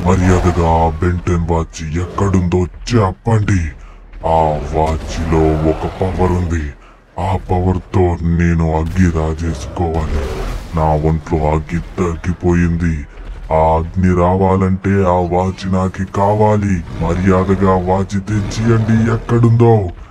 మర్యాదగా ఆ Ben Ten watch ఎక్కడుందో చెప్పండి ఆ వాచ్ లో ఒక పవర్ ఉంది ఆ పవర్ తో నేను అగ్గి రాజేసుకోవాలి నా ఒంట్లో అగ్గి తగ్గిపోయింది ఆ అగ్ని రావాలంటే ఆ వాచ్ నాకు కావాలి మర్యాదగా వాచ్ తెచ్చియండి ఎక్కడుందో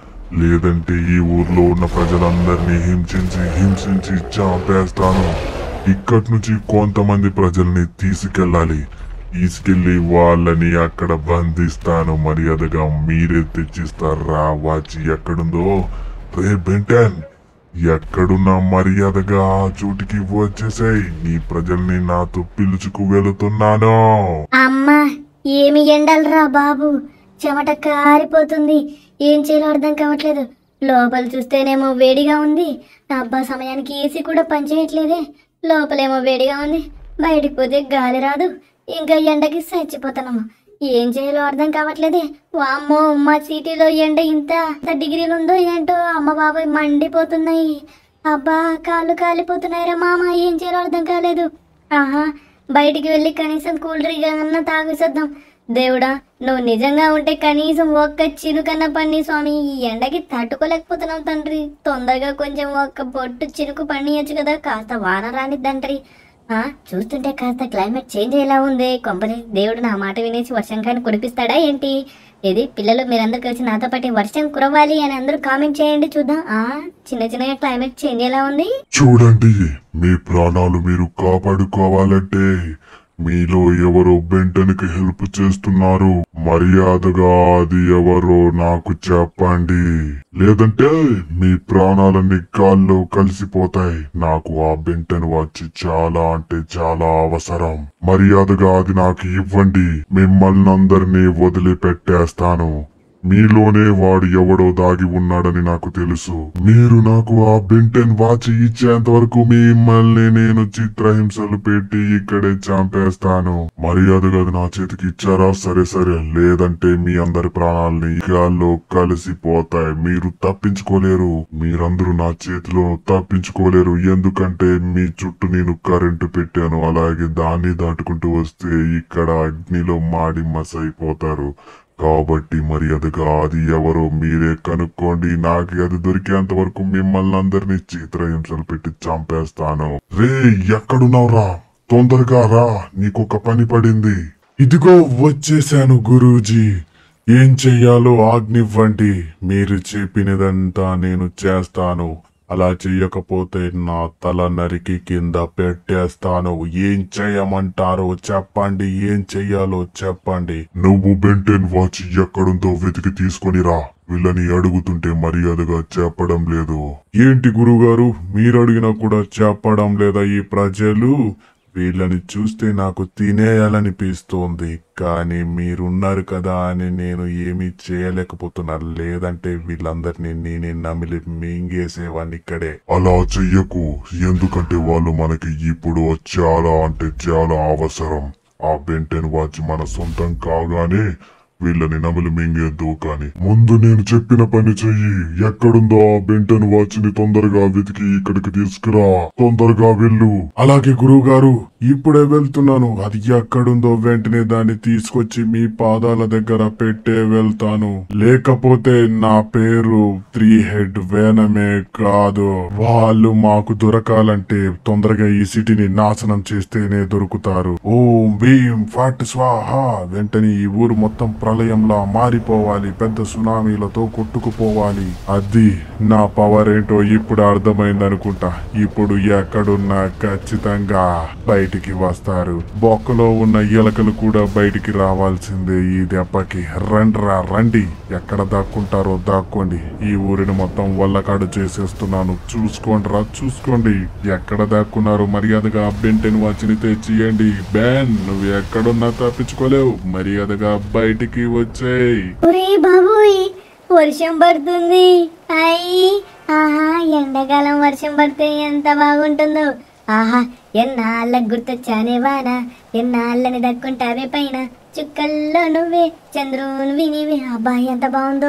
లేదంటే ఈ ఊర్లో ఉన్న ప్రజలందరినీ హింసించి హింసించి చంపేస్తాను ఇక్కడి నుంచి కొంతమంది ప్రజల్ని తీసుకెళ్ళాలి తీసుకెళ్లి వాళ్ళని అక్కడ బంధిస్తాను మర్యాదగా మీరే తెచ్చిస్తారా వాచి ఎక్కడుందో రే బెంటన్ ఎక్కడున్నా మర్యాదగా ఆ చోటికి వచ్చేసాయి నీ ప్రజల్ని నాతో పిలుచుకు వెళుతున్నాను అమ్మా ఏమి ఎండలరా బాబు చెమట కారిపోతుంది ఏం చేయాలో అర్థం కావట్లేదు లోపల చూస్తేనేమో వేడిగా ఉంది అబ్బా సమయానికి ఏసీ కూడా పనిచేయట్లేదే లోపలేమో వేడిగా ఉంది బయటికి పోతే గాలి రాదు ఇంకా ఎండకి చచ్చిపోతానమ్మా ఏం చేయాలో అర్థం కావట్లేదే వామ్మో మా సిటీలో ఎండ ఇంత ఇంత డిగ్రీలు ఉందో ఏంటో అమ్మ బాబాయ్ మండిపోతున్నాయి అబ్బా కాళ్ళు కాలిపోతున్నాయిరా మామ ఏం చేయాలో అర్థం కాలేదు ఆహా బయటికి వెళ్ళి కనీసం కూల్ డ్రింక్ అన్నా తాగేసేద్దాం దేవుడా నువ్వు నిజంగా ఉంటే కనీసం ఒక్క చినుకన్నా పండి స్వామి ఈ ఎండకి తట్టుకోలేకపోతున్నావు తండ్రి తొందరగా కొంచెం ఒక్క బొట్టు చినుకు పండియచ్చు కదా కాస్త వాన రానిద్దంట్రి ఆ చూస్తుంటే కాస్త క్లైమేట్ చేంజ్ ఎలా ఉంది కొంపని దేవుడు నా మాట వినేసి వర్షం కానీ కురిపిస్తాడా ఏంటి ఇది పిల్లలు మీరందరూ కలిసి నాతో పాటు వర్షం కురవాలి అని అందరూ కామెంట్ చేయండి చూద్దాం ఆ చిన్న చిన్నగా క్లైమేట్ చేంజ్ ఎలా ఉంది చూడండి మీ ప్రాణాలు మీరు కాపాడుకోవాలంటే మీలో ఎవరో బెంటన్కి హెల్ప్ చేస్తున్నారు మర్యాదగా అది ఎవరో నాకు చెప్పండి లేదంటే మీ ప్రాణాలన్నీ గాల్లో కలిసిపోతాయి నాకు ఆ బెంటన్ వచ్చి చాలా అంటే చాలా అవసరం మర్యాదగా అది నాకు ఇవ్వండి మిమ్మల్ని అందరినీ వదిలిపెట్టేస్తాను మీలోనే వాడు ఎవడో దాగి ఉన్నాడని నాకు తెలుసు మీరు నాకు ఆ బెంటెన్ వాచ్ ఇచ్చేంత వరకు మిమ్మల్ని నేను చిత్రహింసలు పెట్టి ఇక్కడే చంపేస్తాను మర్యాదగా అది నా చేతికి ఇచ్చారా సరే సరే లేదంటే మీ అందరి ప్రాణాలని గాల్లో కలిసిపోతాయి మీరు తప్పించుకోలేరు మీరందరూ నా చేతిలో తప్పించుకోలేరు ఎందుకంటే మీ చుట్టూ నేను కరెంటు పెట్టాను అలాగే దాన్ని దాటుకుంటూ వస్తే ఇక్కడ అగ్నిలో మాడి మసైపోతారు కాబట్టి మర్యాదగా అది ఎవరో మీరే కనుక్కోండి నాకు అది దొరికేంత వరకు మిమ్మల్ని అందరినీ చిత్రహింసలు పెట్టి చంపేస్తాను రే ఎక్కడున్నావురా తొందరగా రా నీకొక పని పడింది ఇదిగో వచ్చేసాను గురూజీ ఏం చెయ్యాలో ఆజ్ఞివ్వండి మీరు చెప్పినదంతా నేను చేస్తాను అలా చెయ్యకపోతే నా తల నరికి కింద పెట్టేస్తాను ఏం చేయమంటారో చెప్పండి ఏం చెయ్యాలో చెప్పండి నువ్వు బెంటెన్ వాచ్ ఎక్కడుందో వెతికి తీసుకొని రా వీళ్ళని అడుగుతుంటే మర్యాదగా చెప్పడం లేదు ఏంటి గురుగారు మీరు అడిగినా కూడా చెప్పడం లేదా ఈ ప్రజలు వీళ్ళని చూస్తే నాకు తినేయాలనిపిస్తోంది కానీ మీరున్నారు కదా అని నేను ఏమీ చేయలేకపోతున్నాను లేదంటే వీళ్ళందరినీ నేనే నమిలి మింగేసేవాడిని ఇక్కడే అలా చెయ్యకు ఎందుకంటే వాళ్ళు మనకి ఇప్పుడు చాలా అంటే చాలా అవసరం ఆ బెంటెన్ వాచ్ మన సొంతం కాగానే వీళ్ళని నమిలి మింగేద్దు కానీ ముందు నేను చెప్పిన పని చెయ్యి ఎక్కడుందో ఆ బెంటన్ వాచ్ ని తొందరగా వెతికి ఇక్కడికి తీసుకురా తొందరగా వెళ్ళు అలాగే గురువు గారు ఇప్పుడే వెళ్తున్నాను అది ఎక్కడుందో వెంటనే దాన్ని తీసుకొచ్చి మీ పాదాల దగ్గర పెట్టే వెళ్తాను లేకపోతే నా పేరు త్రీ హెడ్ వేనమే కాదు వాళ్ళు మాకు దొరకాలంటే తొందరగా ఈ సిటీని నాశనం చేస్తేనే దొరుకుతారు ఓం భీం ఫట్ స్వాహ వెంటనే ఈ ఊరు మొత్తం ప్రళయంలా మారిపోవాలి పెద్ద సునామీలతో కొట్టుకుపోవాలి అది నా పవర్ ఏంటో ఇప్పుడు అర్థమైంది అనుకుంటా ఇప్పుడు ఎక్కడున్నా ఖచ్చితంగా బయటికి వస్తారు బొక్కలో ఉన్న ఎలకలు కూడా బయటికి రావాల్సిందే ఈ దెబ్బకి రండ్రా రండి ఎక్కడ దాక్కుంటారో దాక్కోండి ఈ ఊరిని మొత్తం వల్లకాడు చేసేస్తున్నాను చూసుకోండి రా చూసుకోండి ఎక్కడ దాక్కున్నారో మర్యాదగా బెంటెన్ వాచిని తెచ్చియండి బెన్ నువ్వు ఎక్కడున్నా తప్పించుకోలేవు మర్యాదగా బయటికి వచ్చేయ్ ఒరే బాబోయ్ వర్షం పడుతుంది అయ్యి ఆహా ఎండాకాలం వర్షం పడితే ఎంత బాగుంటుందో ఆహా ఎన్నాళ్ళకు గుర్తొచ్చానే వాన ఎన్నాళ్ళని దక్కుంటావే పైన చుక్కల్లో నువ్వే చంద్రుని వినివే అబ్బా ఎంత బాగుందో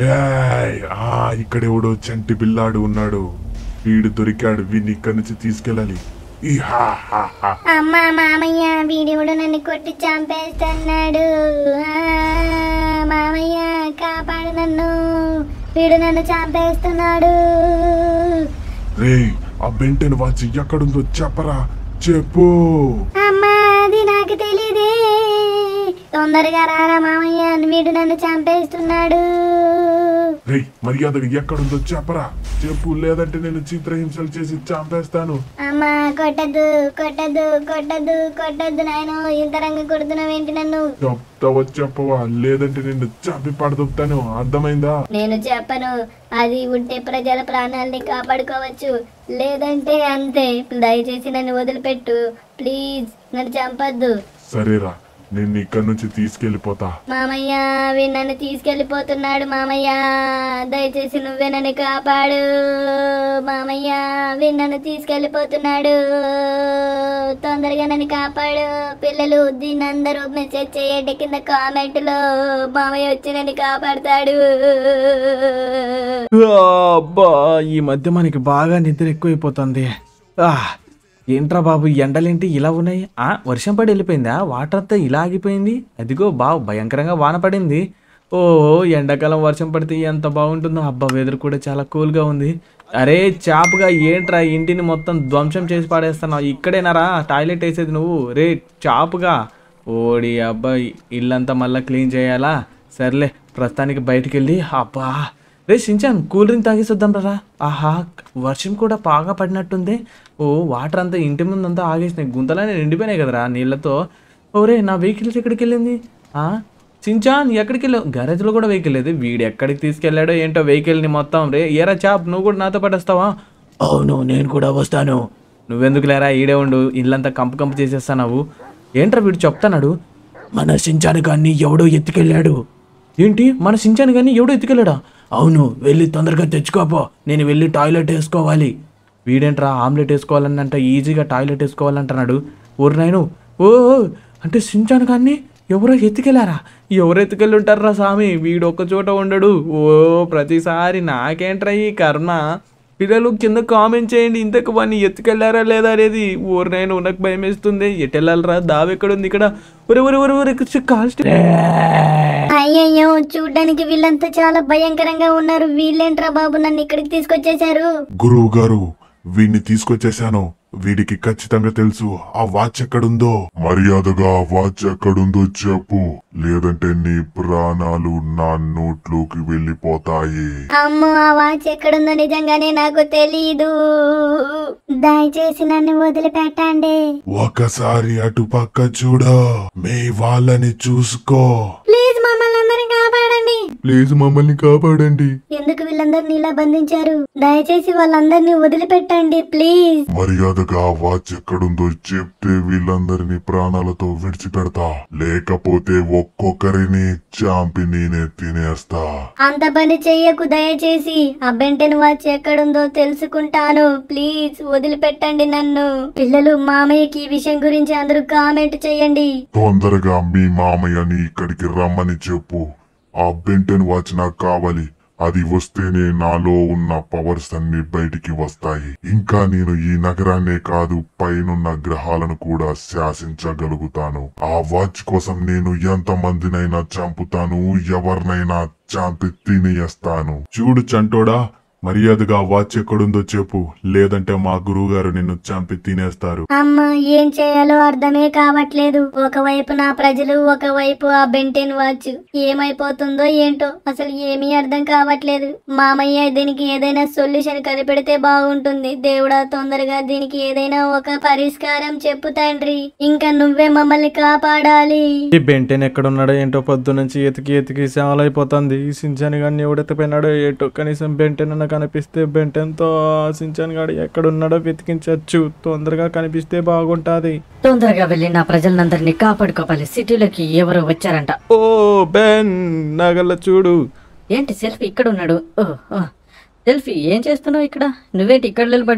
ఏయ్, ఆ ఇక్కడెవడో చంటి పిల్లాడు ఉన్నాడు వీడు దొరికాడు వీడిని ఇక్కడి నుంచి తీసుకెళ్ళాలి ఈ హా హా హా అమ్మ మామయ్య వీడియోడు నన్ను కొట్టి చంపేస్తున్నాడు ఆ, మామయ్య కాపాడు నన్ను వీడు నన్ను చంపేస్తున్నాడు రే ఆ బెంటెన్ వాచ్ ఎక్కడుందో చెప్పరా చెప్పు అమ్మా అది నాకు తెలీదే తొందరగా రారా మామయ్య వీడు నన్ను చంపేస్తున్నాడు రే మర్యాదగా ఎక్కడుందో చెప్పరా చెప్పు లేదంటే నేను చిత్రహింసలు చేసి చంపేస్తాను అమ్మా కొట్టద్దు కొట్టద్దు కొట్టద్దు కొట్టద్దు నాయన ఇంత రంగ కొడుతున్నావు ఏంటి నన్ను చెప్తావో చెప్పవా లేదంటే నిన్ను చంపి పడదొప్తాను అర్థమైందా నేను చెప్పను అది ఉంటే ప్రజల ప్రాణాల్ని కాపాడుకోవచ్చు లేదంటే అంతే దయచేసి నన్ను వదిలిపెట్టు ప్లీజ్ నన్ను చంపద్దు సరేరా నిన్ను ఇక్కడి నుంచి తీసుకెళ్ళిపోతా మామయ్య వీడు నన్ను తీసుకెళ్ళిపోతున్నాడు మామయ్య దయచేసి నువ్వే నన్ను కాపాడు మామయ్య వీడు నన్ను తీసుకెళ్ళిపోతున్నాడు తొందరగా నన్ను కాపాడు పిల్లలు దీన్ని అందరూ మెసేజ్ చేయండి కింద కామెంట్ లో మామయ్య వచ్చి నన్ను కాపాడతాడు అబ్బా ఈ మధ్య మనకి బాగా నిద్ర ఎక్కువైపోతుంది ఆ, ఏంట్రా బాబు ఈ ఎండలేంటి ఇలా ఉన్నాయి ఆ వర్షం పడి వెళ్ళిపోయిందా వాటర్ అంతా ఇలా ఆగిపోయింది అదిగో బాగా భయంకరంగా వాన పడింది ఓ ఎండాకాలం వర్షం పడితే ఎంత బాగుంటుందో అబ్బా వెదర్ కూడా చాలా కూల్గా ఉంది అరే చాపుగా ఏంట్రా ఇంటిని మొత్తం ధ్వంసం చేసి పాడేస్తున్నావు ఇక్కడేనారా టాయిలెట్ వేసేది నువ్వు రే చాపుగా ఓడి అబ్బాయి ఇల్లంతా మళ్ళీ క్లీన్ చేయాలా సర్లే ప్రస్తుతానికి బయటికి వెళ్ళి అబ్బా రే షించాన్ కూల్ డ్రింక్ తాగేసొద్దాం రా ఆహా వర్షం కూడా బాగా పడినట్టుంది ఓ వాటర్ అంతా ఇంటి ముందు అంతా ఆగేసినాయి గుంతలనే నిండిపోయినాయి కదరా నీళ్ళతో ఓరే నా వెహికల్స్ ఎక్కడికి వెళ్ళింది ఆ చించాన్ ఎక్కడికి వెళ్ళావు గ్యారేజ్లో కూడా వెహికల్ లేదు వీడు ఎక్కడికి తీసుకెళ్ళాడో ఏంటో వెహికల్ని మొత్తం రే ఏరా చాప్ నువ్వు కూడా నాతో పాటు వస్తావా అవును నేను కూడా వస్తాను నువ్వెందుకు లేరా ఈడే ఉండు ఇల్లంతా కంపు కంపు చేసేస్తావు ఏంట్రా వీడు చెప్తానాడు మన సించాను కానీ ఎవడో ఎత్తుకెళ్ళాడు ఏంటి మన సించాను కానీ ఎవడో ఎత్తుకెళ్ళాడా అవును వెళ్ళి తొందరగా తెచ్చుకోపో నేను వెళ్ళి టాయిలెట్ వేసుకోవాలి వీడేంట్రా ఆమ్లెట్ వేసుకోవాలన్నంట ఈజీగా టాయిలెట్ వేసుకోవాలంటున్నాడు ఊరు నాయను ఓ ఓ, అంటే సించాను కానీ ఎవరో ఎత్తుకెళ్ళారా ఎవరు ఎత్తుకెళ్ళి ఉంటారా స్వామి వీడు ఒక్క చోట ఉండడు ఓ ప్రతిసారి నాకేంట్రా ఈ కర్మ పిల్లలు కింద కామెంట్ చేయండి ఇంతకు వాడిని ఎత్తుకెళ్ళారా లేదా అనేది ఊరు నేను నాకు భయం వేస్తుంది ఎటెళ్ళాలరా దావి ఎక్కడ ఉంది ఇక్కడ ఒరే ఒరే ఒరే ఒరే కాల్స్ట్ అయ్యయ్యో చూడ్డానికి వీళ్ళంతా చాలా భయంకరంగా ఉన్నారు వీళ్ళేంట్రా బాబు నన్ను ఇక్కడికి తీసుకొచ్చేసారు గురువు గారు వీడిని తీసుకొచ్చేశాను వీడికి ఖచ్చితంగా తెలుసు ఆ వాచ్ ఎక్కడుందో మర్యాదగా ఆ వాచ్ ఎక్కడుందో చెప్పు లేదంటే నీ ప్రాణాలు నా నోట్లోకి వెళ్ళిపోతాయి అమ్మో ఆ వాచ్ ఎక్కడుందో నిజంగానే నాకు తెలీదు దయచేసి నన్ను వదిలిపెట్టండి ఒకసారి అటు పక్క చూడు మీ వాళ్ళని చూసుకో ప్లీజ్ మమ్మల్ని అందరినీ కాపాడండి ప్లీజ్ మమ్మల్ని కాపాడండి ఎందుకు వీళ్ళందరినీ ఇలా బంధించారు దయచేసి వాళ్ళందరినీ వదిలిపెట్టండి ప్లీజ్ మర్యాదగా ఆ వాచ్ ఎక్కడుందో చెప్తే వీళ్ళందరినీ ప్రాణాలతో విడిచిపెడతా లేకపోతే ఒక్కొక్కరిని చాంపి నేనే తినేస్తా అంత పని చెయ్యకు దయచేసి ఆ బెంటెన్ వాచ్ ఎక్కడుందో తెలుసుకుంటాను ప్లీజ్ వదిలిపెట్టండి నన్ను పిల్లలు మామయ్యకి ఈ విషయం గురించి అందరూ కామెంట్ చేయండి తొందరగా మీ మామయ్యని ఇక్కడికి రమ్మని చెప్పు ఆ బెంటెన్ వాచ్ నాకు కావాలి అది వస్తేనే నాలో ఉన్న పవర్స్ అన్ని బయటికి వస్తాయి ఇంకా నేను ఈ నగరాన్నే కాదు పైనున్న గ్రహాలను కూడా శాసించగలుగుతాను ఆ వాచ్ కోసం నేను ఎంత మందినైనా చంపుతాను ఎవరినైనా చంపి తినేస్తాను చూడు చంటోడా మర్యాదగా వాచ్ ఎక్కడుందో చెప్పు లేదంటే మా గురువు గారు నిన్ను చంపి తినేస్తారు అమ్మ ఏం చేయాలో అర్థమే కావట్లేదు ఒకవైపు నా ప్రజలు ఒకవైపు ఆ బెంటెన్ వాచ్ ఏమైపోతుందో ఏంటో అసలు ఏమీ అర్థం కావట్లేదు మామయ్య దీనికి ఏదైనా సొల్యూషన్ కనిపెడితే బాగుంటుంది దేవుడా తొందరగా దీనికి ఏదైనా ఒక పరిష్కారం చెప్పు తండ్రి ఇంకా నువ్వే మమ్మల్ని కాపాడాలి ఈ బెంటెన్ ఎక్కడ ఉన్నాడో ఏంటో పొద్దు నుంచి ఎతికి ఎతికి అయిపోతుంది ఈ సించాన్ గాడిని ఎవడెత్తిపోయినాడో ఏంటో కనీసం బెంటెన్ అన్న కనిపిస్తే బెంటెన్తో ఆ సించాన్ గాడు ఎక్కడున్నాడో వెతికించవచ్చు తొందరగా కనిపిస్తే బాగుంటుంది తొందరగా వెళ్ళి నా ప్రజలందరినీ కాపాడుకోవాలి సిటీలోకి ఎవరో వచ్చారంట ఓ బెన్ నగల చూడు ఏంటి సెల్ఫీ ఇక్కడ ఉన్నాడు ఓ ఓ. సెల్ఫీ ఏం చేస్తున్నావు ఇక్కడ నువ్వేంటి ఇక్కడ నిలబడ్డావు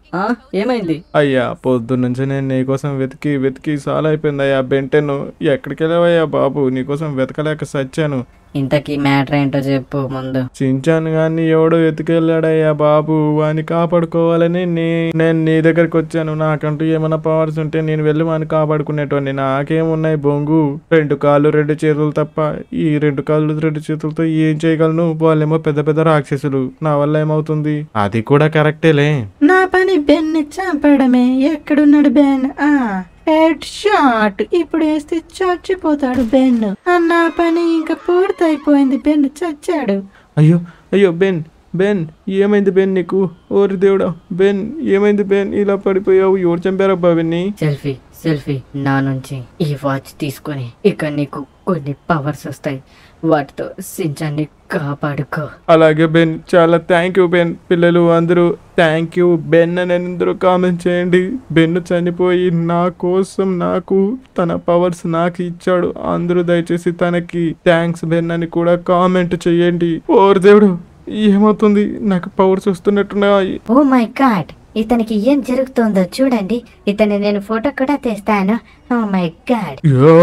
ఆ ఏమైంది అయ్యా పొద్దున్నుంచి నేను నీకోసం వెతికి వెతికి చాలా అయిపోయింది అయ్యా బెంటెను ఎక్కడికి వెళ్ళావయ్యా బాబు నీకోసం వెతకలేక సచ్చాను ఇంతకీ మ్యాటర్ ఏంటో చెప్పు ముందు చించాను కానీ ఎవడో ఎత్తుకెళ్ళాడయ్యా బాబు వాని కాపాడుకోవాలని నీ నేను నీ దగ్గరికి వచ్చాను నాకంటూ ఏమైనా పవర్స్ ఉంటే నేను వెళ్ళి వాని కాపాడుకునేటోని నాకేమున్నాయి బొంగు రెండు కాళ్ళు రెండు చేతులు తప్ప ఈ రెండు కాళ్ళు రెండు చేతులతో ఏం చేయగలను వాళ్ళేమో పెద్ద పెద్ద రాక్షసులు నా వల్ల ఏమవుతుంది అది కూడా కరెక్టేలే నా పని బెన్ చంపడమే ఎక్కడున్నాడు బెన్ ఆ హెడ్ షాట్ ఇప్పుడు వేస్తే చచ్చిపోతాడు బెన్ ఆ, నా పని ఇంకా పూర్తయిపోయింది బెన్ చచ్చాడు అయ్యో అయ్యో బెన్ బెన్ ఏమైంది బెన్ నీకు ఓరి దేవుడా బెన్ ఏమైంది బెన్ ఇలా పడిపోయావు ఎవరు చంపారబ్బా బెన్ని సెల్ఫీ సెల్ఫీ నా నుంచి ఈ వాచ్ తీసుకొని ఇక నీకు కొన్ని పవర్స్ వస్తాయి వాటితో సించాన్ని కాపాడుకో అలాగే బెన్ చాలా థ్యాంక్ యూ బెన్ పిల్లలు అందరూ థ్యాంక్ యూ బెన్ అని అందరూ కామెంట్ చేయండి బెన్ చనిపోయి నా కోసం నాకు తన పవర్స్ నాకు ఇచ్చాడు అందరూ దయచేసి తనకి థ్యాంక్స్ బెన్ అని కూడా కామెంట్ చేయండి ఓర్ దేవుడు ఏమవుతుంది నాకు పవర్స్ వస్తున్నట్టున్నాయి ఓ మై గాడ్ ఇతనికి ఏం జరుగుతుందో చూడండి ఇతని నేను ఫోటో కూడా తెస్తాను ఓ మై గాడ్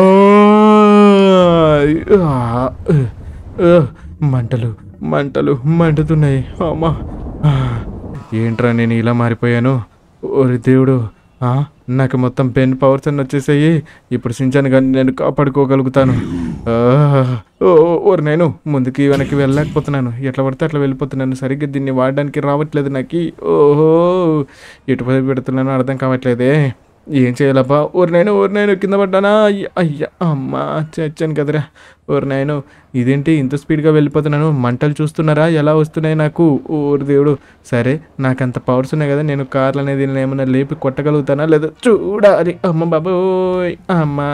ఆ, ఆ, మంటలు మంటలు మండుతున్నాయి అమ్మా ఆ, ఏంట్రా నేను ఇలా మారిపోయాను ఓరి దేవుడు ఆ, నాకు మొత్తం పెన్ పవర్స్ అన్ని వచ్చేసాయి ఇప్పుడు సించాను కానీ నేను కాపాడుకోగలుగుతాను ఆ, ఓ ఓరి నేను ముందుకి వెనక్కి వెళ్ళలేకపోతున్నాను ఎట్లా పడితే అట్లా వెళ్ళిపోతున్నాను సరిగ్గా దీన్ని వాడడానికి రావట్లేదు నాకు ఓహో ఎటువైపు పెడుతున్నానో అర్థం కావట్లేదే ఏం చేయాలబ్బా ఊరు నేను ఊరు నేను కింద పడ్డానా అయ్య- అయ్యా అమ్మా చచ్చాను కదరా ఊరు నేను ఇదేంటి ఇంత స్పీడ్గా వెళ్ళిపోతున్నాను మంటలు చూస్తున్నారా ఎలా వస్తున్నాయి నాకు ఊరు దేవుడు సరే నాకు అంత పవర్స్ ఉన్నాయి కదా నేను కార్లు అనేది ఏమైనా లేపి కొట్టగలుగుతానా లేదా చూడాలి అమ్మ బాబోయ్ అమ్మా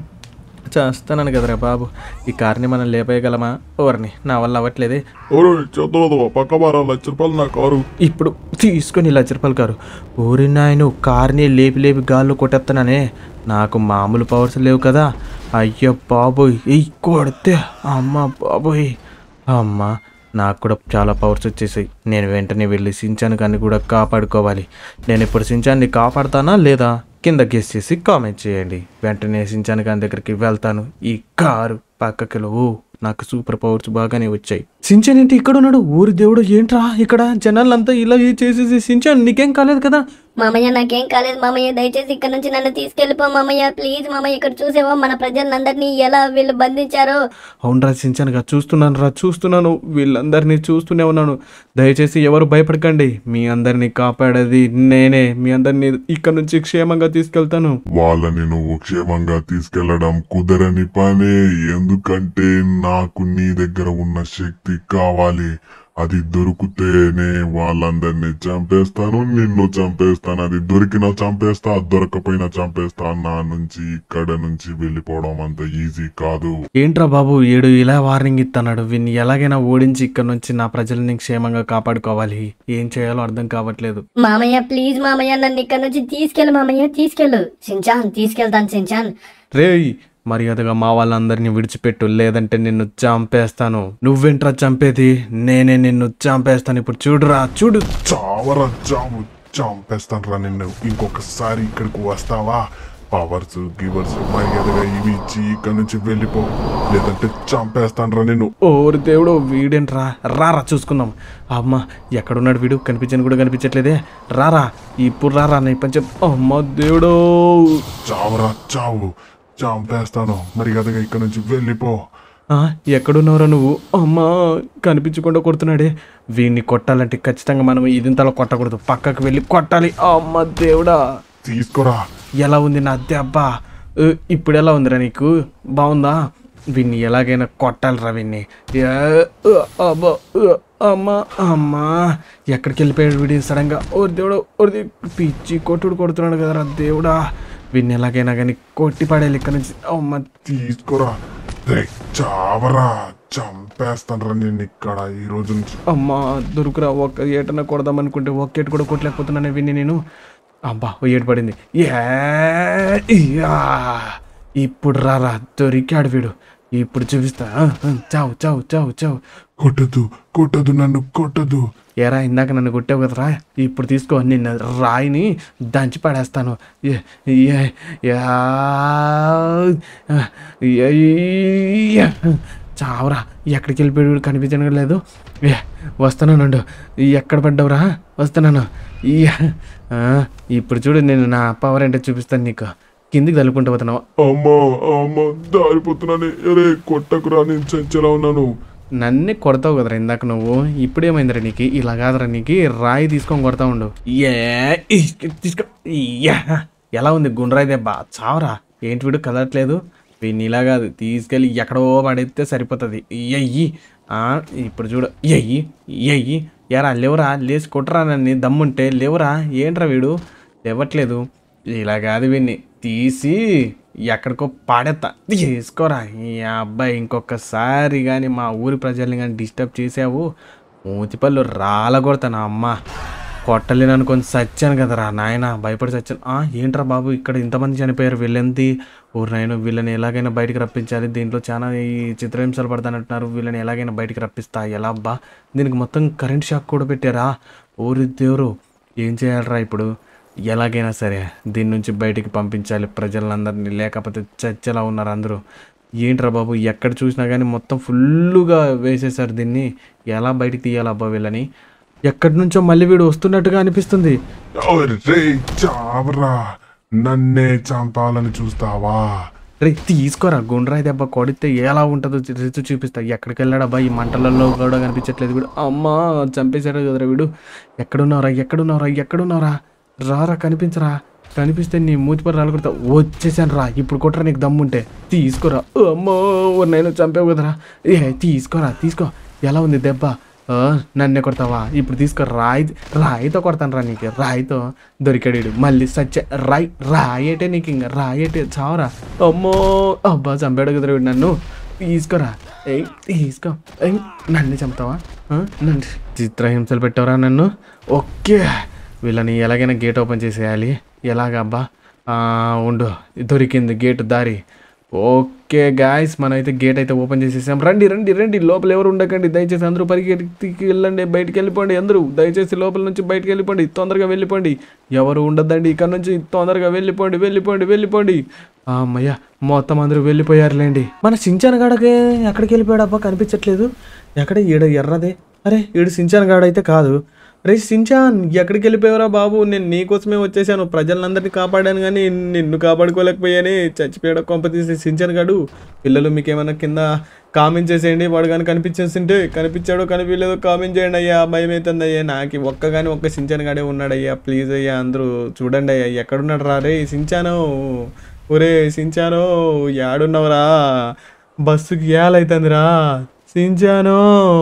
చేస్తాను కదరా బాబు ఈ కార్ని మనం లేపేయగలమా ఓర్ని నా వల్ల అవ్వట్లేదే ఒరే చదవదు పక్క బారా లక్ష రూపాయలు నా కారు ఇప్పుడు తీసుకొని లక్ష రూపాయలు కారు ఊరి నాయను కార్ని లేపి లేపి గాల్లో కొట్టేస్తున్నానే నాకు మామూలు పవర్స్ లేవు కదా అయ్యో బాబోయ్ ఈ కొడితే అమ్మ బాబోయ్ అమ్మ నాకు కూడా చాలా పవర్స్ వచ్చేసాయి నేను వెంటనే వెళ్ళి సించాను కానీ కూడా కాపాడుకోవాలి నేను ఇప్పుడు సించాన్ని కాపాడుతానా లేదా కింద గెస్ చేసి కామెంట్ చేయండి వెంటనే సించాను కానీ దగ్గరికి వెళ్తాను ఈ కారు పక్కకి ఓ నాకు సూపర్ పవర్స్ బాగానే వచ్చాయి సించాన్ ఏంటి ఇక్కడ ఉన్నాడు ఊరి దేవుడు ఏంట్రా ఇక్కడ జనాలంతా ఇలా చేసేసి సించాన్ నీకేం కాలేదు కదా మామయ్య నాకేం కాలేదు మామయ్య దయచేసి ఇక్కడ నుంచి నన్ను తీసుకెళ్ళిపో మామయ్య ప్లీజ్ మామయ్య ఇక్కడ చూసేవో మన ప్రజలందరినీ ఎలా వీళ్ళు బంధించారో అవునరా సించానుగా చూస్తున్నాను రా చూస్తున్నాను వీళ్ళందరినీ చూస్తూనే ఉన్నాను దయచేసి ఎవరు భయపడకండి మీ అందరినీ కాపాడేది నేనే మీ అందరినీ ఇక్కడ నుంచి క్షేమంగా తీసుకెళ్తాను వాళ్ళని నువ్వు క్షేమంగా తీసుకెళ్లడం కుదరని పనే ఎందుకంటే నాకు నీ దగ్గర ఉన్న శక్తి కావాలి అది దొరికితేనే వాళ్ళందరినీ చంపేస్తాను నిన్ను చంపేస్తాను అది దొరికినా చంపేస్తా దొరకపోయినా చంపేస్తా నా నుంచి ఇక్కడ నుంచి వెళ్ళిపోవడం అంత ఈజీ కాదు ఏంట్రా బాబు ఏడు ఇలా వార్నింగ్ ఇస్తున్నాడు వీన్ని ఎలాగైనా ఓడించి ఇక్కడ నుంచి నా ప్రజల్ని క్షేమంగా కాపాడుకోవాలి ఏం చేయాలో అర్థం కావట్లేదు మామయ్య ప్లీజ్ మామయ్య నన్ను ఇక్కడ నుంచి తీసుకెళ్ళు మామయ్య తీసుకెళ్ళు సించాన్ తీసుకెళ్తాను సించాన్ రేయ్ మర్యాదగా మా వాళ్ళందరినీ విడిచిపెట్టు లేదంటే నిన్ను చంపేస్తాను నువ్వేంట్రా చంపేది నేనే నిన్ను చంపేస్తాను ఇప్పుడు చూడురా చూడు చావరా చావు చంపేస్తాను రా నిన్ను ఇంకొకసారి ఇక్కడికి వస్తావా పవర్స్ గివర్స్ మర్యాదగా ఇవి ఇచ్చి ఇక్కడ నుంచి వెళ్ళిపో లేదంటే చంపేస్తాను రా నిన్ను ఓరి దేవుడు వీడేంట్రా రారా చూసుకుందాం అమ్మ ఎక్కడున్నాడు వీడు కనిపించని కూడా కనిపించట్లేదే రారా ఇప్పుడు రారా నీ పంచ అమ్మ దేవుడో చావరా చావు చంపేస్తాను మర్యాదగా ఇక్కడ నుంచి వెళ్ళిపో ఆ, ఎక్కడున్నావురా నువ్వు అమ్మా కనిపించకుండా కొడుతున్నాడే వీడిని కొట్టాలంటే ఖచ్చితంగా మనం ఇదింతలో కొట్టకూడదు పక్కకు వెళ్ళి కొట్టాలి అమ్మ దేవుడా తీసుకురా ఎలా ఉంది నా దెబ్బ ఏ, ఇప్పుడు ఎలా ఉందిరా నీకు బాగుందా వీన్ని ఎలాగైనా కొట్టాలిరా వీన్ని ఏ, ఉ, అబ్బా, ఉ, అమ్మా అమ్మా ఎక్కడికి వెళ్ళిపోయాడు వీడి సడన్గా ఓ దేవుడు ఓ పిచ్చి కొట్టుడు కొడుతున్నాడు కదరా దేవుడా వీన్ని ఎలాగైనా కానీ కొట్టి పడేయాలి ఇక్కడ నుంచి అమ్మ తీసుకురా రేయ్, చావరా చంపేస్తాను రా నేను ఇక్కడ ఈ రోజు నుంచి అమ్మా దొరుకురా ఒక్క ఏటన్నా కొడదాం అనుకుంటే ఒక్క ఏటు కూడా కొట్టలేకపోతున్నానే విని నేను అబ్బా ఓ ఏటు పడింది ఏ, ఇయ్యా. ఇప్పుడు రారా దొరికాడు వీడు ఇప్పుడు చూపిస్తా ఆ, ఆ, చావు చావు చావు చావు కొట్టదు కొట్టదు నన్ను కొట్టదు ఏరా ఇందాక నన్ను కొట్టావు కదరా ఇప్పుడు తీసుకో నిన్న రాయిని దంచి పడేస్తాను ఏ- ఏ- యా- ఏ- ఏ- చావరా ఎక్కడికి వెళ్ళిపోయాడు కనిపించడం లేదు ఏ, వస్తున్నానండు ఎక్కడ పడ్డావురా వస్తున్నాను యా. ఆ, ఇప్పుడు చూడు నేను నా పవర్ ఏంటో చూపిస్తాను నీకు కిందికి తలుపుకుంటూ పోతున్నావు అమ్మా అమ్మా దారిపోతున్నాను అరే కొట్టకురా నేను చంచలా ఉన్నాను నన్నే కొడతావు కదరా ఇందాక నువ్వు ఇప్పుడేమైందిరా నీకు ఇలా కాదురా నీకు రాయి తీసుకొని కొడతా ఉండు ఏ ఇష్, తీసుకో యా. ఎలా ఉంది గుండ్రాయి దెబ్బ చావరా ఏంటి వీడు కదలట్లేదు వీడిని ఇలా కాదు తీసుకెళ్ళి ఎక్కడో పడేస్తే సరిపోతుంది ఎయ్యి ఇప్పుడు చూడు ఎయ్యి ఎయ్యి ఎరా లేవురా లేచి కొట్టరా నన్ను దమ్ముంటే లేవురా ఏంట్రా వీడు లేవట్లేదు ఇలా కాదు వీడిని తీసి ఎక్కడికో పాడేస్తా తీసుకోరా ఈ అబ్బాయి ఇంకొకసారి కానీ మా ఊరి ప్రజల్ని కానీ డిస్టర్బ్ చేసావు మూతిపళ్ళు రాలగొడతాను అమ్మ కొట్టలేను అనుకొని చచ్చాను కదరా నాయన భయపడి చచ్చాను ఆ, ఏంట్రా బాబు ఇక్కడ ఇంతమంది చనిపోయారు వీళ్ళెంతి ఊరు నాయన వీళ్ళని ఎలాగైనా బయటికి రప్పించాలి దీంట్లో చాలా ఈ చిత్రహింసలు పడతానంటున్నారు వీళ్ళని ఎలాగైనా బయటికి రప్పిస్తా ఎలా అబ్బా దీనికి మొత్తం కరెంట్ షాక్ కూడా పెట్టారా ఊరి దేవురు ఏం చేయాలరా ఇప్పుడు ఎలాగైనా సరే దీని నుంచి బయటికి పంపించాలి ప్రజలందరినీ లేకపోతే చచ్చేలా ఉన్నారు అందరూ ఏంట్రా బాబు ఎక్కడ చూసినా కానీ మొత్తం ఫుల్లుగా వేసేసారు దీన్ని ఎలా బయటికి తీయాలి అబ్బా వీళ్ళని ఎక్కడి నుంచో మళ్ళీ వీడు వస్తున్నట్టుగా అనిపిస్తుంది రే చావరా నన్నే చంపాలని చూస్తావా రే తీసుకోరా గుండ్రాయి దెబ్బ కొడితే ఎలా ఉంటుందో రుచి చూపిస్తా ఎక్కడికి వెళ్ళాడబ్బా ఈ మంటలలో కూడా కనిపించట్లేదు వీడు అమ్మా చంపేశాడు కదరా వీడు ఎక్కడున్నారా ఎక్కడున్నారా ఎక్కడున్నారా రారా కనిపించరా కనిపిస్తే నీ మూతిపరి రాళ్ళు కొడతా వచ్చేసాను రా ఇప్పుడు కొట్టరా నీకు దమ్ముంటే తీసుకోరా అమ్మో నేను చంపావు కదరా ఏ తీసుకోరా తీసుకో ఎలా ఉంది దెబ్బ ఆ, నన్నే కొడతావా ఇప్పుడు తీసుకో రాయి రాయితో కొడతాను రా నీకు రాయితో దొరికాడు వీడు. మళ్ళీ సచ్చ రాయి రాయేటే నీకు ఇంకా రాయేటే చావరా అమ్మో అబ్బా చంపాడు కదరా వీడు నన్ను తీసుకోరా ఏయ్ తీసుకో ఏయ్ నన్ను చంపుతావా ఆ, నన్ను చిత్రహింసలు పెట్టావరా నన్ను ఓకే వీళ్ళని ఎలాగైనా గేట్ ఓపెన్ చేసేయాలి ఎలాగబ్బా ఆ, ఉండు దొరికింది గేట్ దారి ఓకే గాయస్ మనమైతే గేట్ అయితే ఓపెన్ చేసేసాం రండి రండి రండి లోపల ఎవరు ఉండకండి దయచేసి అందరూ పరిగెత్తికి వెళ్ళండి బయటికి వెళ్ళిపోండి అందరూ దయచేసి లోపల నుంచి బయటికి వెళ్ళిపోండి తొందరగా వెళ్ళిపోండి ఎవరు ఉండద్దండి ఇక్కడ నుంచి తొందరగా వెళ్ళిపోండి వెళ్ళిపోండి వెళ్ళిపోండి అమ్మయ్య మొత్తం అందరూ వెళ్ళిపోయారులేండి మన సించాన్ గాడకి ఎక్కడికి వెళ్ళిపోయాడు అబ్బా కనిపించట్లేదు ఎక్కడ ఈడ ఎర్రదే అరే ఈడు సించాన్ గాడైతే కాదు రే సించాన్ ఎక్కడికి వెళ్ళిపోయావురా బాబు నేను నీకోసమే వచ్చేసాను ప్రజలందరినీ కాపాడాను కానీ నిన్ను కాపాడుకోలేకపోయానే చచ్చిపోయాడు కొంప తీసి సించాన్ గాడు పిల్లలు మీకేమైనా కింద కామెంట్ చేసేయండి వాడు కానీ కనిపించేసింటే కనిపించాడో కనిపించలేదో కామెంట్ చేయండి అయ్యా భయం అవుతుంది అయ్యా నాకు ఒక్క కానీ ఒక్క సించాన్ గాడే ఉన్నాడు అయ్యా ప్లీజ్ అయ్యా అందరూ చూడండి అయ్యా ఎక్కడున్నాడు రా రే సించాను ఒరే సించాను యాడున్నావురా బస్సుకి ఏలైతుందిరా సించాను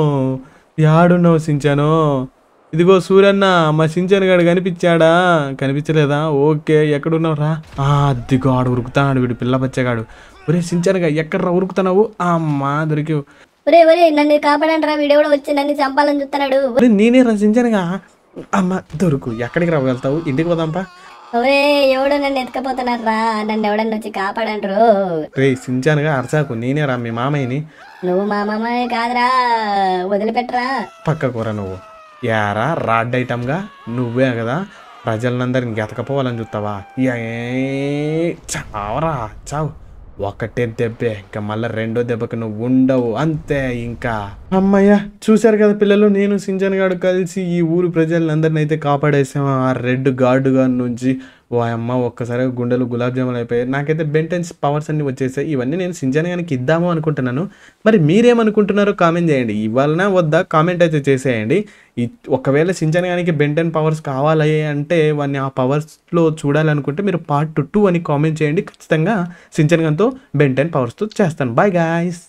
యాడున్నావు సించాను ఇదిగో సూర్యన్న మా సించాను గాడు కనిపించాడా కనిపించలేదా ఓకే ఎక్కడున్నావురా ఆ, అదిగో ఆడు ఉరుకుతాడు వీడు పిల్ల బచ్చగాడు ఒరే సించానుగా ఎక్కడ్రా ఉరుకుతున్నావు అమ్మా దొరికావు ఒరే ఒరే నన్ను కాపాడండి రా వీడు కూడా వచ్చి నన్ను చంపాలని చూస్తున్నాడు ఒరే నేనే రా సించానుగా అమ్మ దొరుకు ఎక్కడికి రా వెళ్తావు ఇంటికి పోదాంపా ఒరే ఎవడో నన్ను ఎత్తుకపోతున్నారు రా నన్ను ఎవడన్నా వచ్చి కాపాడండ్రు రే సించానుగా అరచాకు నేనే రా మీ మామయ్యని నువ్వు మా మామయ్య కాదురా వదిలిపెట్టరా పక్క కూర నువ్వు యారా రాడ్ ఐటమ్గా నువ్వే కదా ప్రజలందరిని గెతకపోవాలని చూస్తావా ఏ చావరా చావు ఒకటే దెబ్బే ఇంకా మళ్ళీ రెండో దెబ్బకి నువ్వు ఉండవు అంతే ఇంకా అమ్మయ్య చూశారు కదా పిల్లలు నేను సింజన్ గాడు కలిసి ఈ ఊరు ప్రజలందరిని అయితే కాపాడేసాం ఆ రెడ్ గార్డు గారి నుంచి ఓ అమ్మ ఒక్కసారి గుండెలు గులాబ్ జాములు అయిపోయాయి నాకైతే బెంటెన్స్ పవర్స్ అన్ని వచ్చేసాయి ఇవన్నీ నేను సింజన్ గానికి ఇద్దాము అనుకుంటున్నాను మరి మీరేమనుకుంటున్నారో కామెంట్ చేయండి ఇవ్వాలనా వద్దా కామెంట్ అయితే చేసేయండి ఈ- ఒకవేళ సింజన్ గానికి బెంటెన్ పవర్స్ కావాలి అంటే వాడిని ఆ పవర్స్లో చూడాలనుకుంటే మీరు పార్ట్ టూ అని కామెంట్ చేయండి ఖచ్చితంగా సింజన్ గన్తో బెంటెన్ పవర్స్తో చేస్తాను బాయ్ గాయస్